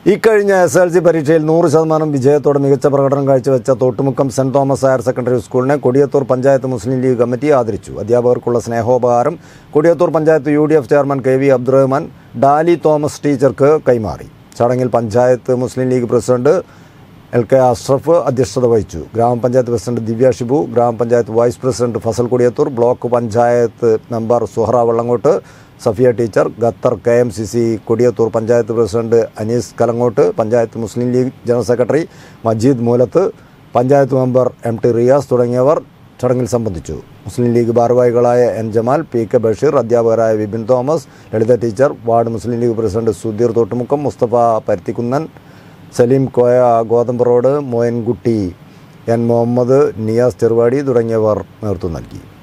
ഇക്കഴിഞ്ഞ S L C പരീക്ഷയിൽ നൂറ് ശതമാനം വിജയത്തോടെ മികച്ച പ്രകടനം കാഴ്ചവെച്ച Thottumukkam saint Thomas higher secondary സ്കൂളിനെ കൊടിയത്തൂർ പഞ്ചായത്ത് മുസ്ലിം ലീഗ് കമ്മിറ്റി ആദരിച്ചു അധ്യാപകർക്കുള്ള സ്നേഹോപഹാരം Kodiyathur panchayat U D F chairman K V Abdurahman Daly Thomas ടീച്ചർക്ക് കൈമാറി ചടങ്ങിൽ panchayat Muslim League president L K Ashraf അധ്യക്ഷത വഹിച്ചു grama panchayat president Divya Shibu grama panchayat vice president Fazal Kodiyathur block panchayat member Suhara Vallangott Safiya teacher Qatar K M C C Kodiyathur panchayat president Anees Kalangott panchayat Muslim league general secretary Majeed Moolath panchayat member M T Riyas തുടങ്ങിയവർ ചടങ്ങിൽ സംബന്ധിച്ചു മുസ്ലിം ലീഗ് ഭാരവാഹികളായ N Jamal P K Basheer അധ്യാപകരായ Vipin Thomas Lalitha teacher ward Muslim League president Sudheer Thottumukkam Mustafa Paruthikkunnan Saleem Koya Gothamb road Moyinkutty N Muhammad Niyas Cheruvadi തുടങ്ങിയവർ നേതൃത്വം നൽകി